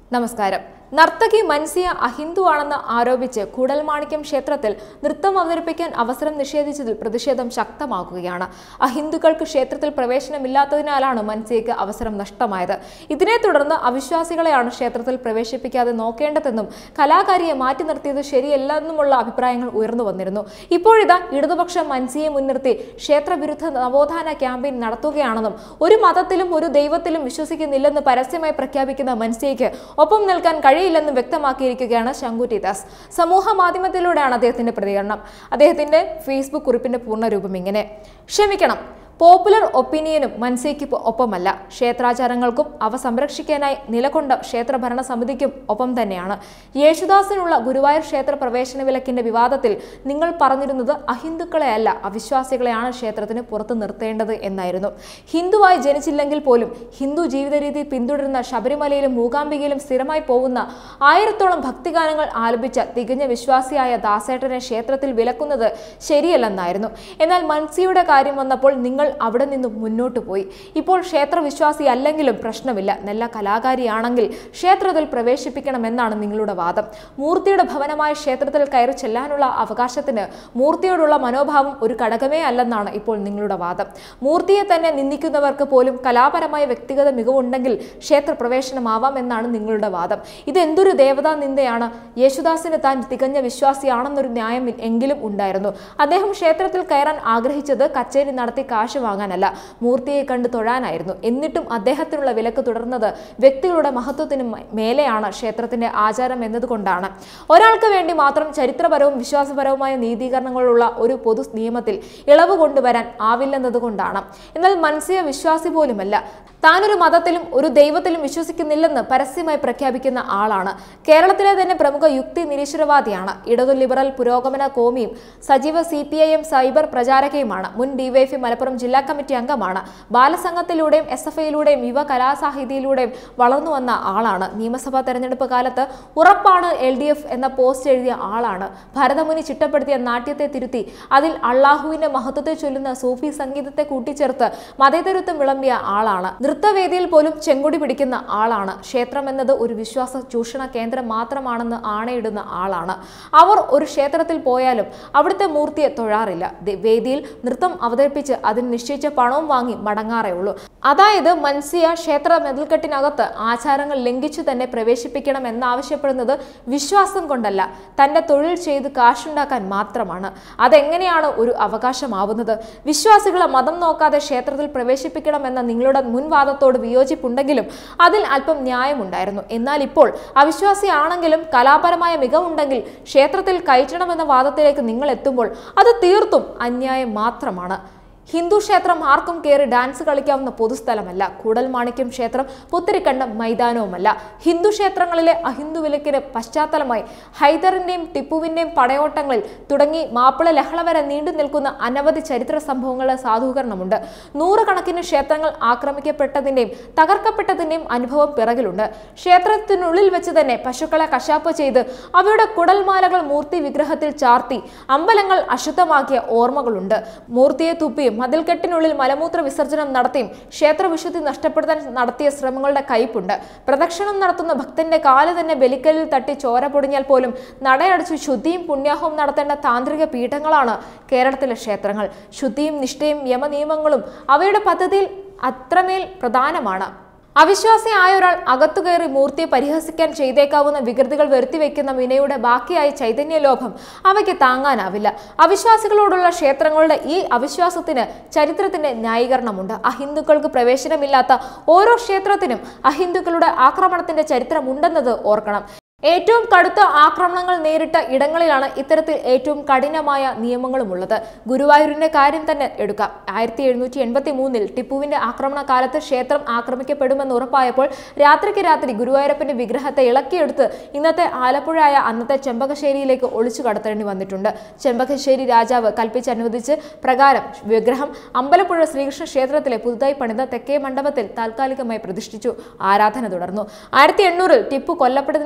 നമസ്കാരം നർത്തകി മൻസിയ അഹിന്ദുവാണെന്ന് ആരോപിച്ച് കൂടൽമാണിക്യം ക്ഷേത്രത്തിൽ നൃത്തം അവതരിപ്പിക്കാൻ അവസരം നിഷേധിച്ചതിൽ പ്രതിഷേധം ശക്തമാക്കുകയാണ് അഹിന്ദുക്കൾക്ക് ക്ഷേത്രത്തിൽ പ്രവേശനമില്ലാത്തതിനാലാണ് മൻസിയയ്ക്ക് അവസരം നഷ്ടമായത് ഇതിനെ തുടർന്ന് അവിശ്വാസികളെയാണ് ക്ഷേത്രത്തിൽ പ്രവേശിപ്പിക്കാതെ നോക്കേണ്ടതെന്നും കലാകാരിയെ മാറ്റി നിർത്തിയത് ശരിയല്ലെന്നുമുള്ള അഭിപ്രായങ്ങൾ ഉയർന്നു വന്നിരുന്നു ഇപ്പോഴിതാ ഇടതുപക്ഷം മൻസിയെ മുൻനിർത്തി ക്ഷേത്രവിരുദ്ധ നവോത്ഥാന ക്യാമ്പയിൻ നടത്തുകയാണെന്നും ഒരു മതത്തിലും ഒരു ദൈവത്തിലും വിശ്വസിക്കുന്നില്ലെന്ന് പരസ്യമായി പ്രഖ്യാപിക്കുന്ന മൻസിയയ്ക്ക് ഒപ്പം നിൽക്കാൻ കഴിയില്ലെന്നും വ്യക്തമാക്കിയിരിക്കുകയാണ് ശങ്കുറ്റി ദാസ് സമൂഹ മാധ്യമത്തിലൂടെയാണ് അദ്ദേഹത്തിന്റെ പ്രതികരണം അദ്ദേഹത്തിന്റെ ഫേസ്ബുക്ക് കുറിപ്പിന്റെ പൂർണ്ണരൂപം ഇങ്ങനെ ക്ഷമിക്കണം പോപ്പുലർ ഒപ്പീനിയനും മൻസിയയ്ക്ക് ഒപ്പമല്ല ക്ഷേത്രാചാരങ്ങൾക്കും അവ സംരക്ഷിക്കാനായി നിലകൊണ്ട ക്ഷേത്ര ഭരണ സമിതിക്കും ഒപ്പം തന്നെയാണ് യേശുദാസിനുള്ള ഗുരുവായൂർ ക്ഷേത്ര പ്രവേശന വിലക്കിന്റെ വിവാദത്തിൽ നിങ്ങൾ പറഞ്ഞിരുന്നത് അഹിന്ദുക്കളെ അല്ല അവിശ്വാസികളെയാണ് ക്ഷേത്രത്തിന് പുറത്ത് നിർത്തേണ്ടത് എന്നായിരുന്നു ഹിന്ദുവായി ജനിച്ചില്ലെങ്കിൽ പോലും ഹിന്ദു ജീവിത രീതി പിന്തുടരുന്ന ശബരിമലയിലും മൂകാംബികയിലും സ്ഥിരമായി പോകുന്ന ആയിരത്തോളം ഭക്തിഗാനങ്ങൾ ആലപിച്ച തികഞ്ഞ വിശ്വാസിയായ ദാസേട്ടനെ ക്ഷേത്രത്തിൽ വിലക്കുന്നത് ശരിയല്ലെന്നായിരുന്നു എന്നാൽ മൻസിയുടെ കാര്യം വന്നപ്പോൾ നിങ്ങൾ അവിടെ നിന്നും മുന്നോട്ട് പോയി ഇപ്പോൾ ക്ഷേത്ര വിശ്വാസി അല്ലെങ്കിലും പ്രശ്നമില്ല നല്ല കലാകാരിയാണെങ്കിൽ ക്ഷേത്രത്തിൽ പ്രവേശിപ്പിക്കണമെന്നാണ് നിങ്ങളുടെ വാദം മൂർത്തിയുടെ ഭവനമായ ക്ഷേത്രത്തിൽ കയറി ചെല്ലാനുള്ള അവകാശത്തിന് മൂർത്തിയോടുള്ള മനോഭാവം ഒരു ഘടകമേ അല്ലെന്നാണ് ഇപ്പോൾ നിങ്ങളുടെ വാദം മൂർത്തിയെ തന്നെ നിന്ദിക്കുന്നവർക്ക് പോലും കലാപരമായ വ്യക്തിഗത മികവുണ്ടെങ്കിൽ ക്ഷേത്ര പ്രവേശനമാവാം എന്നാണ് നിങ്ങളുടെ വാദം ഇത് എന്തൊരു ദേവതാ നിന്ദയാണ് യേശുദാസിന് താൻ തികഞ്ഞ വിശ്വാസിയാണെന്നൊരു ന്യായം എങ്കിലും ഉണ്ടായിരുന്നു അദ്ദേഹം ക്ഷേത്രത്തിൽ കയറാൻ ആഗ്രഹിച്ചത് കച്ചേരി നടത്തി കാശ് വാങ്ങാനല്ല മൂർത്തിയെ കണ്ട് തൊഴാനായിരുന്നു എന്നിട്ടും അദ്ദേഹത്തിനുള്ള വിലക്ക് തുടർന്നത് വ്യക്തികളുടെ മഹത്വത്തിന് മ- മേലെയാണ് ക്ഷേത്രത്തിന്റെ ആചാരം എന്നതുകൊണ്ടാണ് ഒരാൾക്ക് വേണ്ടി മാത്രം ചരിത്രപരവും വിശ്വാസപരവുമായ നീതീകരണങ്ങളുള്ള ഒരു പൊതു നിയമത്തിൽ ഇളവ് കൊണ്ടുവരാൻ ആവില്ലെന്നതുകൊണ്ടാണ് എന്നാൽ മൻസിയ വിശ്വാസി പോലുമല്ല താനൊരു മതത്തിലും ഒരു ദൈവത്തിലും വിശ്വസിക്കുന്നില്ലെന്ന് പരസ്യമായി പ്രഖ്യാപിക്കുന്ന ആളാണ് കേരളത്തിലെ തന്നെ പ്രമുഖ യുക്തി നിരീശ്വരവാദിയാണ് ഇടതു ലിബറൽ പുരോഗമന കോമിയും സജീവ C P I M cyber പ്രചാരകയുമാണ് മുൻ ഡിവൈഎഫ്ഐ മലപ്പുറം ജില്ലാ കമ്മിറ്റി അംഗമാണ് ബാലസംഘത്തിലൂടെയും എസ് എഫ് ഐയിലൂടെയും യുവ കലാസാഹിതിയിലൂടെയും വളർന്നു വന്ന ആളാണ് നിയമസഭാ തെരഞ്ഞെടുപ്പ് കാലത്ത് ഉറപ്പാണ് എൽ ഡി എഫ് എന്ന പോസ്റ്റ് എഴുതിയ ആളാണ് ഭരതമുനി ചിട്ടപ്പെടുത്തിയ നാട്യത്തെ തിരുത്തി അതിൽ അള്ളാഹുവിന്റെ മഹത്വത്തെ ചൊല്ലുന്ന സൂഫി സംഗീതത്തെ കൂട്ടിച്ചേർത്ത് മതേതരത്വം വിളമ്പിയ ആളാണ് നൃത്തവേദിയിൽ പോലും ചെങ്കൊടി പിടിക്കുന്ന ആളാണ് ക്ഷേത്രം എന്നത് ഒരു വിശ്വാസ ചൂഷണ കേന്ദ്രം മാത്രമാണെന്ന് ആണയിടുന്ന ആളാണ് അവർ ഒരു ക്ഷേത്രത്തിൽ പോയാലും അവിടുത്തെ മൂർത്തിയെ തൊഴാറില്ല ദേ- വേദിയിൽ നൃത്തം അവതരിപ്പിച്ച് അതിന് നിശ്ചയിച്ച പണവും വാങ്ങി മടങ്ങാറേ ഉള്ളൂ അതായത് മൻസിയ ക്ഷേത്ര മെതിൽക്കെട്ടിനകത്ത് ആചാരങ്ങൾ ലംഘിച്ചു തന്നെ പ്രവേശിപ്പിക്കണം എന്നാവശ്യപ്പെടുന്നത് വിശ്വാസം കൊണ്ടല്ല തന്റെ തൊഴിൽ ചെയ്ത് കാശുണ്ടാക്കാൻ മാത്രമാണ് അതെങ്ങനെയാണ് ഒരു അവകാശമാവുന്നത് വിശ്വാസികളെ മതം നോക്കാതെ ക്ഷേത്രത്തിൽ പ്രവേശിപ്പിക്കണമെന്ന നിങ്ങളുടെ മുൻവാദത്തോട് വിയോജിപ്പുണ്ടെങ്കിലും അതിൽ അല്പം ന്യായമുണ്ടായിരുന്നു എന്നാൽ ഇപ്പോൾ അവിശ്വാസിയാണെങ്കിലും കലാപരമായ മികവുണ്ടെങ്കിൽ ക്ഷേത്രത്തിൽ കയറ്റണമെന്ന വാദത്തിലേക്ക് നിങ്ങൾ എത്തുമ്പോൾ അത് തീർത്തും അന്യായം മാത്രമാണ് ഹിന്ദു ക്ഷേത്രം ആർക്കും കയറി ഡാൻസ് കളിക്കാവുന്ന പൊതുസ്ഥലമല്ല കൂടൽമാണിക്യം ക്ഷേത്രം പുത്തരിക്കണ്ടം മൈതാനവുമല്ല ഹിന്ദു ക്ഷേത്രങ്ങളിലെ അഹിന്ദു വിലക്കിന് പശ്ചാത്തലമായി ഹൈദറിന്റെയും ടിപ്പുവിന്റെയും പടയോട്ടങ്ങളിൽ തുടങ്ങി മാപ്പിള ലഹള വരെ നീണ്ടു നിൽക്കുന്ന അനവധി ചരിത്ര സംഭവങ്ങളുടെ സാധൂകരണമുണ്ട് നൂറുകണക്കിന് ക്ഷേത്രങ്ങൾ ആക്രമിക്കപ്പെട്ടതിന്റെയും തകർക്കപ്പെട്ടതിന്റെയും അനുഭവം പിറകിലുണ്ട് ക്ഷേത്രത്തിനുള്ളിൽ വെച്ച് തന്നെ പശുക്കളെ കശാപ്പ് ചെയ്ത് അവയുടെ കുടൽമാലകൾ മൂർത്തി വിഗ്രഹത്തിൽ ചാർത്തി അമ്പലങ്ങൾ അശുദ്ധമാക്കിയ ഓർമ്മകളുണ്ട് മൂർത്തിയെ തുപ്പിയും മതിൽക്കെട്ടിനുള്ളിൽ മലമൂത്ര വിസർജനം നടത്തിയും ക്ഷേത്രവിശുദ്ധി നഷ്ടപ്പെടുത്താൻ നടത്തിയ ശ്രമങ്ങളുടെ കയ്പുണ്ട് പ്രദക്ഷിണം നടത്തുന്ന ഭക്തന്റെ കാല് തന്നെ ബലിക്കലിൽ തട്ടി ചോര പൊടിഞ്ഞാൽ പോലും നടയടച്ച് ശുദ്ധിയും പുണ്യാഹവും നടത്തേണ്ട താന്ത്രിക പീഠങ്ങളാണ് കേരളത്തിലെ ക്ഷേത്രങ്ങൾ ശുദ്ധിയും നിഷ്ഠയും യമനിയമങ്ങളും അവയുടെ പദ്ധതിയിൽ അത്രമേൽ പ്രധാനമാണ് അവിശ്വാസിയായ ഒരാൾ അകത്തു കയറി മൂർത്തിയെ പരിഹസിക്കാൻ ചെയ്തേക്കാവുന്ന വികൃതികൾ വരുത്തിവെക്കുന്ന വിനയുടെ ബാക്കിയായ ചൈതന്യലോഭം അവയ്ക്ക് താങ്ങാനാവില്ല അവിശ്വാസികളോടുള്ള ക്ഷേത്രങ്ങളുടെ ഈ അവിശ്വാസത്തിന് ചരിത്രത്തിന്റെ ന്യായീകരണമുണ്ട് അഹിന്ദുക്കൾക്ക് പ്രവേശനമില്ലാത്ത ഓരോ ക്ഷേത്രത്തിനും അഹിന്ദുക്കളുടെ ആക്രമണത്തിന്റെ ചരിത്രമുണ്ടെന്നത് ഓർക്കണം ഏറ്റവും കടുത്ത ആക്രമണങ്ങൾ നേരിട്ട ഇടങ്ങളിലാണ് ഇത്തരത്തിൽ ഏറ്റവും കഠിനമായ നിയമങ്ങളുമുള്ളത് ഗുരുവായൂരിന്റെ കാര്യം തന്നെ എടുക്കാം ആയിരത്തി എഴുന്നൂറ്റി എൺപത്തി മൂന്നിൽ ടിപ്പുവിന്റെ ആക്രമണ കാലത്ത് ക്ഷേത്രം ആക്രമിക്കപ്പെടുമെന്ന് ഉറപ്പായപ്പോൾ രാത്രിക്ക് രാത്രി ഗുരുവായൂരപ്പന്റെ വിഗ്രഹത്തെ ഇളക്കിയെടുത്ത് ഇന്നത്തെ ആലപ്പുഴയായ അന്നത്തെ ചെമ്പകശ്ശേരിയിലേക്ക് ഒളിച്ചു കടത്തേണ്ടി വന്നിട്ടുണ്ട് ചെമ്പകശ്ശേരി രാജാവ് കൽപ്പിച്ചനുവദിച്ച് പ്രകാരം വിഗ്രഹം അമ്പലപ്പുഴ ശ്രീകൃഷ്ണ ക്ഷേത്രത്തിലെ പുതുതായി പണിത തെക്കേ മണ്ഡപത്തിൽ താൽക്കാലികമായി പ്രതിഷ്ഠിച്ചു ആരാധന തുടർന്നു ആയിരത്തി എണ്ണൂറിൽ ടിപ്പു കൊല്ലപ്പെട്ടതിന് ശേഷം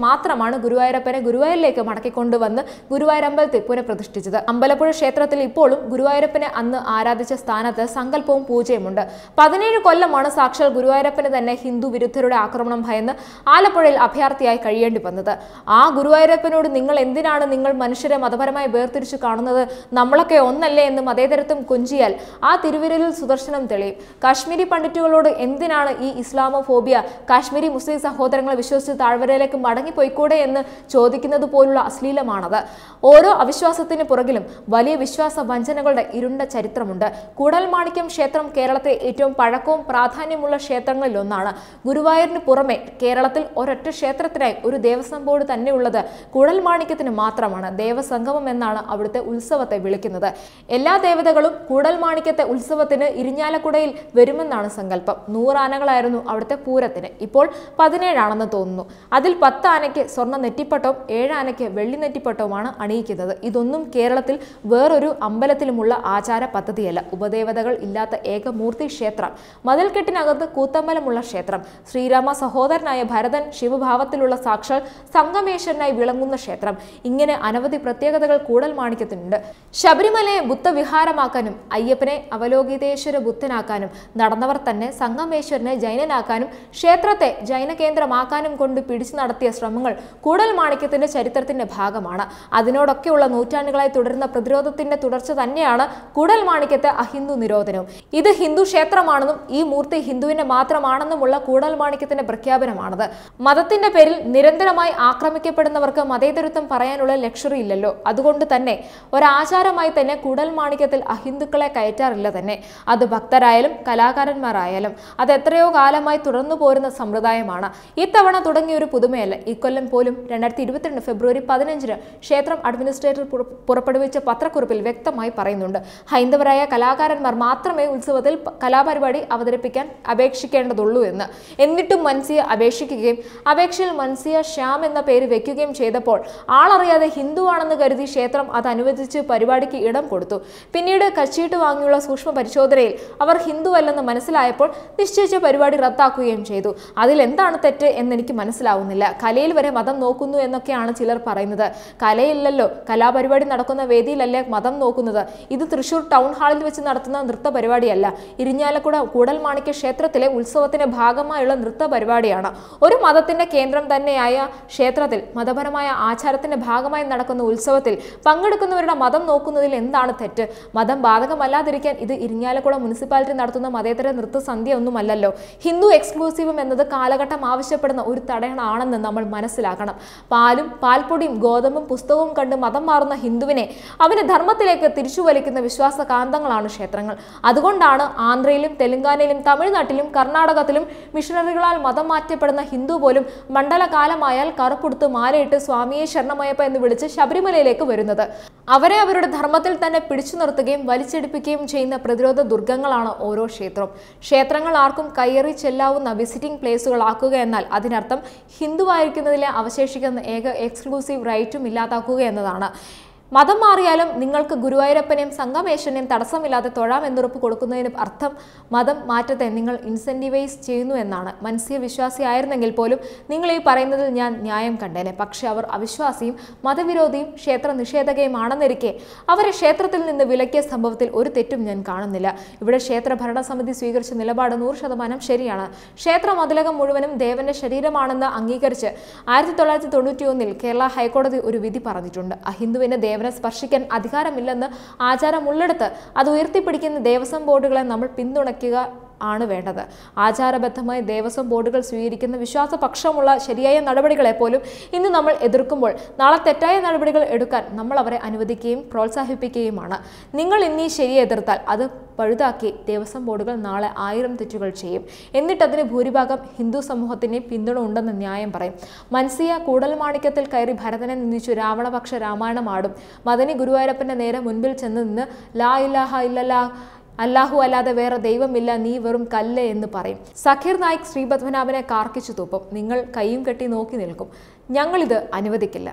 മാത്രമാണ് ഗുരുവായൂരപ്പനെ ഗുരുവായൂരിലേക്ക് മടക്കിക്കൊണ്ടുവന്ന് ഗുരുവായൂർ അമ്പലത്തിൽ പുനഃപ്രതിഷ്ഠിച്ചത് അമ്പലപ്പുഴ ക്ഷേത്രത്തിൽ ഇപ്പോഴും ഗുരുവായൂരപ്പനെ അന്ന് ആരാധിച്ച സ്ഥാനത്ത് സങ്കല്പവും പൂജയുമുണ്ട് പതിനേഴ് കൊല്ലമാണ് സാക്ഷാൽ ഗുരുവായൂരപ്പന് തന്നെ ഹിന്ദു വിരുദ്ധരുടെ ആക്രമണം ഭയന്ന് ആലപ്പുഴയിൽ അഭയാർത്ഥിയായി കഴിയേണ്ടി വന്നത് ആ ഗുരുവായൂരപ്പനോട് നിങ്ങൾ എന്തിനാണ് നിങ്ങൾ മനുഷ്യരെ മതപരമായി വേർതിരിച്ചു കാണുന്നത് നമ്മളൊക്കെ ഒന്നല്ലേ എന്ന് മതേതരത്വം കൊഞ്ചിയാൽ ആ തിരുവിരലിൽ സുദർശനം തെളിയും കാശ്മീരി പണ്ഡിറ്റുകളോട് എന്തിനാണ് ഈ ഇസ്ലാമോഫോബിയ കാശ്മീരി മുസ്ലിം സഹോദരങ്ങളെ വിശ്വസിച്ച് താഴ്വരയിലേക്ക് മടങ്ങിപ്പോയിക്കൂടെ എന്ന് ചോദിക്കുന്നത് പോലുള്ള അശ്ലീലമാണത് ഓരോ അവിശ്വാസത്തിന് പുറകിലും വലിയ വിശ്വാസ വഞ്ചനകളുടെ ഇരുണ്ട ചരിത്രമുണ്ട് കൂടൽമാണിക്യം ക്ഷേത്രം കേരളത്തിലെ ഏറ്റവും പഴക്കവും പ്രാധാന്യമുള്ള ക്ഷേത്രങ്ങളിൽ ഒന്നാണ് ഗുരുവായൂരിന് പുറമെ കേരളത്തിൽ ഒരൊറ്റ ക്ഷേത്രത്തിനായി ഒരു ദേവസ്വം ബോർഡ് തന്നെയുള്ളത് കൂടൽമാണിക്യത്തിന് മാത്രമാണ് ദേവസംഗമം എന്നാണ് അവിടുത്തെ ഉത്സവത്തെ വിളിക്കുന്നത് എല്ലാ ദേവതകളും കൂടൽമാണിക്യത്തെ ഉത്സവത്തിന് ഇരിഞ്ഞാലക്കുടയിൽ വരുമെന്നാണ് സങ്കല്പം നൂറാനകളായിരുന്നു അവിടുത്തെ പൂരത്തിന് ഇപ്പോൾ പതിനേഴാണെന്ന് തോന്നുന്നു അതിൽ പത്ത് ആനയ്ക്ക് സ്വർണ്ണ നെറ്റിപ്പട്ടവും ഏഴ് ആനയ്ക്ക് വെള്ളി നെറ്റിപ്പട്ടവുമാണ് അണിയിക്കുന്നത് ഇതൊന്നും കേരളത്തിൽ വേറൊരു അമ്പലത്തിലുമുള്ള ആചാര പദ്ധതിയല്ല ഉപദേവതകൾ ഇല്ലാത്ത ഏകമൂർത്തി ക്ഷേത്രം മതിൽക്കെട്ടിനകത്ത് കൂത്തമ്പലമുള്ള ക്ഷേത്രം ശ്രീരാമ സഹോദരനായ ഭരതൻ ശിവഭാവത്തിലുള്ള സാക്ഷാൽ സംഗമേശ്വരനായി വിളങ്ങുന്ന ക്ഷേത്രം ഇങ്ങനെ അനവധി പ്രത്യേകതകൾ കൂടൽ മാണിക്യത്തിനുണ്ട് ശബരിമലയെ ബുദ്ധവിഹാരമാക്കാനും അയ്യപ്പനെ അവലോകിതേശ്വര ബുദ്ധനാക്കാനും നടന്നവർ തന്നെ സംഗമേശ്വരനെ ജൈനനാക്കാനും ക്ഷേത്രത്തെ ജൈന കേന്ദ്രമാക്കാനും കൊണ്ട് പിടിച്ചു നടത്തിയ ശ്രമങ്ങൾ കൂടൽ മാണിക്യത്തിന്റെ ചരിത്രത്തിന്റെ ഭാഗമാണ് അതിനോടൊക്കെയുള്ള നൂറ്റാണ്ടുകളായി തുടരുന്ന പ്രതിരോധത്തിന്റെ തുടർച്ച തന്നെയാണ് കൂടൽ മാണിക്യത്തെ അഹിന്ദു നിരോധനവും ഇത് ഹിന്ദു ക്ഷേത്രമാണെന്നും ഈ മൂർത്തി ഹിന്ദുവിന്റെ മാത്രമാണെന്നുമുള്ള കൂടൽ മാണിക്യത്തിന്റെ പ്രഖ്യാപനമാണത് മതത്തിന്റെ പേരിൽ നിരന്തരമായി ആക്രമിക്കപ്പെടുന്നവർക്ക് മതേതരത്വം പറയാനുള്ള ലക്ഷറി ഇല്ലല്ലോ അതുകൊണ്ട് തന്നെ ഒരാചാരമായി തന്നെ കൂടൽ മാണിക്യത്തിൽ അഹിന്ദുക്കളെ കയറ്റാറില്ല തന്നെ അത് ഭക്തരായാലും കലാകാരന്മാരായാലും അത് എത്രയോ കാലമായി തുടർന്നു പോരുന്ന സമ്പ്രദായമാണ് ഇത്തവണ തുടങ്ങിയ ഒരു പുതുമയല്ല ഇക്കൊല്ലം പോലും രണ്ടായിരത്തി ഇരുപത്തിരണ്ട് ഫെബ്രുവരി പതിനഞ്ചിന് ക്ഷേത്രം അഡ്മിനിസ്ട്രേറ്റർ പുറ- പുറപ്പെടുവിച്ച പത്രക്കുറിപ്പിൽ വ്യക്തമായി പറയുന്നുണ്ട് ഹൈന്ദവരായ കലാകാരന്മാർ മാത്രമേ ഉത്സവത്തിൽ പ- കലാപരിപാടി അവതരിപ്പിക്കാൻ അപേക്ഷിക്കേണ്ടതുള്ളൂ എന്ന് എന്നിട്ടും മൻസിയ അപേക്ഷിക്കുകയും അപേക്ഷയിൽ മൻസിയ ശ്യാം എന്ന പേര് വെക്കുകയും ചെയ്തപ്പോൾ ആളറിയാതെ ഹിന്ദുവാണെന്ന് കരുതി ക്ഷേത്രം അത് അനുവദിച്ച് പരിപാടിക്ക് ഇടം കൊടുത്തു പിന്നീട് കച്ചീട്ട് വാങ്ങിയുള്ള സൂക്ഷ്മ പരിശോധനയിൽ അവർ ഹിന്ദുവല്ലെന്ന് മനസ്സിലായപ്പോൾ നിശ്ചയിച്ച പരിപാടി റദ്ദാക്കുകയും ചെയ്തു അതിലെന്താണ് തെറ്റ് എന്നെനിക്ക് മനസ്സിലാവുന്നില്ല കലയിൽ വരെ മതം നോക്കുന്നു എന്നൊക്കെയാണ് ചിലർ പറയുന്നത് കലയില്ലല്ലോ കലാപരിപാടി നടക്കുന്ന വേദിയിലല്ലേ മതം നോക്കുന്നത് ഇത് തൃശൂർ ടൗൺ ഹാളിൽ വെച്ച് നടത്തുന്ന നൃത്ത പരിപാടിയല്ല ഇരിഞ്ഞാലക്കുട കൂടൽമാണിക്യ ക്ഷേത്രത്തിലെ ഉത്സവത്തിന്റെ ഭാഗമായുള്ള നൃത്ത പരിപാടിയാണ് ഒരു മതത്തിന്റെ കേന്ദ്രം തന്നെയായ ക്ഷേത്രത്തിൽ മതപരമായ ആചാരത്തിന്റെ ഭാഗമായി നടക്കുന്ന ഉത്സവത്തിൽ പങ്കെടുക്കുന്നവരുടെ മതം നോക്കുന്നതിൽ എന്താണ് തെറ്റ് മതം ബാധകമല്ലാതിരിക്കാൻ ഇത് ഇരിഞ്ഞാലക്കുട മുനിസിപ്പാലിറ്റി നടത്തുന്ന മതേതര നൃത്തസന്ധ്യ ഒന്നുമല്ലല്ലോ ഹിന്ദു എക്സ്ക്ലൂസീവും എന്നത് കാലഘട്ടം ആവശ്യപ്പെടുന്ന ഒരു തടയണാണെന്ന് നമ്മൾ മനസ്സിലാക്കണം പാലും പാൽപ്പൊടിയും ഗോതമ്പും പുസ്തകവും കണ്ട് മതം മാറുന്ന ഹിന്ദുവിനെ അവന്റെ ധർമ്മത്തിലേക്ക് തിരിച്ചു വലിക്കുന്ന വിശ്വാസ കാന്തങ്ങളാണ് ക്ഷേത്രങ്ങൾ അതുകൊണ്ടാണ് ആന്ധ്രയിലും തെലങ്കാനയിലും തമിഴ്നാട്ടിലും കർണാടകത്തിലും മിഷണറികളാൽ മതം മാറ്റപ്പെടുന്ന ഹിന്ദു പോലും മണ്ഡലകാലമായാൽ കറുപ്പെടുത്ത് മാലയിട്ട് സ്വാമിയെ ശരണമയപ്പ എന്ന് വിളിച്ച് ശബരിമലയിലേക്ക് വരുന്നത് അവരെ അവരുടെ ധർമ്മത്തിൽ തന്നെ പിടിച്ചു നിർത്തുകയും വലിച്ചെടുപ്പിക്കുകയും ചെയ്യുന്ന പ്രതിരോധ ദുർഗങ്ങളാണ് ഓരോ ക്ഷേത്രവും ക്ഷേത്രങ്ങൾ ആർക്കും കയറി ചെല്ലാവുന്ന വിസിറ്റിംഗ് പ്ലേസുകളാക്കുക എന്നാൽ അതിനർത്ഥം ഹിന്ദുവായിരിക്കുന്നതിലെ അവശേഷിക്കുന്ന ഏക എക്സ്ക്ലൂസീവ് റൈറ്റും ഇല്ലാതാക്കുക എന്നതാണ് മതം മാറിയാലും നിങ്ങൾക്ക് ഗുരുവായൂരപ്പനെയും സംഗമേശ്വരനെയും തടസ്സമില്ലാതെ തൊഴാം എന്നുറപ്പ് കൊടുക്കുന്നതിന് അർത്ഥം മതം മാറ്റത്തെ നിങ്ങൾ ഇൻസെൻറ്റിവൈസ് ചെയ്യുന്നു എന്നാണ് മനസ്സിയ വിശ്വാസിയായിരുന്നെങ്കിൽ പോലും നിങ്ങൾ ഈ പറയുന്നതിൽ ഞാൻ ന്യായം കണ്ടേനെ പക്ഷേ അവർ അവിശ്വാസിയും മതവിരോധിയും ക്ഷേത്ര നിഷേധകയുമാണെന്നിരിക്കെ അവരെ ക്ഷേത്രത്തിൽ നിന്ന് വിലക്കിയ സംഭവത്തിൽ ഒരു തെറ്റും ഞാൻ കാണുന്നില്ല ഇവിടെ ക്ഷേത്ര ഭരണസമിതി സ്വീകരിച്ച നിലപാട് നൂറ് ശതമാനം ശരിയാണ് ക്ഷേത്ര മതിലകം മുഴുവനും ദേവന്റെ ശരീരമാണെന്ന് അംഗീകരിച്ച് ആയിരത്തി തൊള്ളായിരത്തി തൊണ്ണൂറ്റി ഒന്നിൽ കേരള ഹൈക്കോടതി ഒരു വിധി പറഞ്ഞിട്ടുണ്ട് അഹിന്ദുവിന് ദേവനെ സ്പർശിക്കാൻ അധികാരമില്ലെന്ന് ആചാരമുള്ളിടത്ത് അത് ഉയർത്തിപ്പിടിക്കുന്ന ദേവസ്വം ബോർഡുകളെ നമ്മൾ പിന്തുണയ്ക്കുക ആണ് വേണ്ടത് ആചാരബദ്ധമായി ദേവസ്വം ബോർഡുകൾ സ്വീകരിക്കുന്ന വിശ്വാസപക്ഷമുള്ള ശരിയായ നടപടികളെ പോലും ഇന്ന് നമ്മൾ എതിർക്കുമ്പോൾ നാളെ തെറ്റായ നടപടികൾ എടുക്കാൻ നമ്മൾ അവരെ അനുവദിക്കുകയും പ്രോത്സാഹിപ്പിക്കുകയുമാണ് നിങ്ങൾ ഇന്നീ ശരിയെ എതിർത്താൽ അത് പഴുതാക്കി ദേവസ്വം ബോർഡുകൾ നാളെ ആയിരം തെറ്റുകൾ ചെയ്യും എന്നിട്ട് അതിന് ഭൂരിഭാഗം ഹിന്ദു സമൂഹത്തിന് പിന്തുണ ഉണ്ടെന്ന് ന്യായം പറയും മൻസിയ കൂടൽമാണിക്യത്തിൽ കയറി ഭരതനെ നിന്ദിച്ചു രാവണപക്ഷ രാമായണം ആടും മദനി ഗുരുവായൂരപ്പന്റെ നേരെ മുൻപിൽ ചെന്ന് നിന്ന് ലാ ഇലാഹ ഇല്ലല്ലാ അല്ലാഹു അല്ലാതെ വേറെ ദൈവമില്ല നീ വെറും കല്ല് എന്ന് പറയും സഖീർ നായിക് ശ്രീപത്മനാഭനെ കാർക്കിച്ചു തൂപ്പും നിങ്ങൾ കൈയും കെട്ടി നോക്കി നിൽക്കും ഞങ്ങളിത് അനുവദിക്കില്ല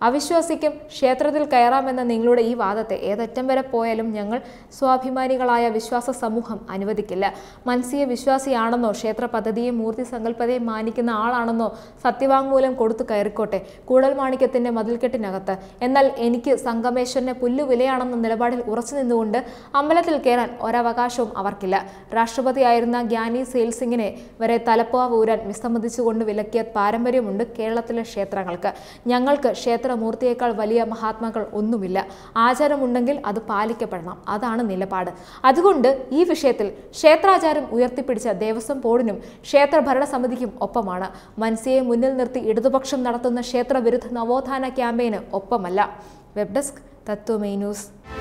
അവിശ്വാസിക്കും ക്ഷേത്രത്തിൽ കയറാമെന്ന നിങ്ങളുടെ ഈ വാദത്തെ ഏതറ്റം വരെ പോയാലും ഞങ്ങൾ സ്വാഭിമാനികളായ വിശ്വാസ സമൂഹം അനുവദിക്കില്ല മൻസിയ വിശ്വാസിയാണെന്നോ ക്ഷേത്ര പദ്ധതിയും മൂർത്തി സങ്കല്പതയും മാനിക്കുന്ന ആളാണെന്നോ സത്യവാങ്മൂലം കൊടുത്തു കയറിക്കോട്ടെ കൂടൽമാണിക്യത്തിന്റെ മതിൽക്കെട്ടിനകത്ത് എന്നാൽ എനിക്ക് സംഗമേശ്വരനെ പുല്ലുവിലയാണെന്ന നിലപാടിൽ ഉറച്ചു നിന്നുകൊണ്ട് അമ്പലത്തിൽ കയറാൻ ഒരവകാശവും അവർക്കില്ല രാഷ്ട്രപതിയായിരുന്ന ഗ്യാനി സെയിൽസിംഗിനെ വരെ തലപ്പാവ് ഊരാൻ വിസമ്മതിച്ചുകൊണ്ട് വിലക്കിയ പാരമ്പര്യമുണ്ട് കേരളത്തിലെ ക്ഷേത്രങ്ങൾക്ക് ഞങ്ങൾക്ക് ക്ഷേത്രമൂർത്തിയേക്കാൾ വലിയ മഹാത്മാക്കൾ ഒന്നുമില്ല ആചാരമുണ്ടെങ്കിൽ അത് പാലിക്കപ്പെടണം അതാണ് നിലപാട് അതുകൊണ്ട് ഈ വിഷയത്തിൽ ക്ഷേത്രാചാരം ഉയർത്തിപ്പിടിച്ച ദേവസ്വം ബോർഡിനും ക്ഷേത്ര ഭരണസമിതിക്കും ഒപ്പമാണ് മൻസിയെ മുന്നിൽ നിർത്തി ഇടതുപക്ഷം നടത്തുന്ന ക്ഷേത്രവിരുദ്ധ നവോത്ഥാന ക്യാമ്പയിന് ഒപ്പമല്ല വെബ് ഡെസ്ക് തത്വമേ ന്യൂസ്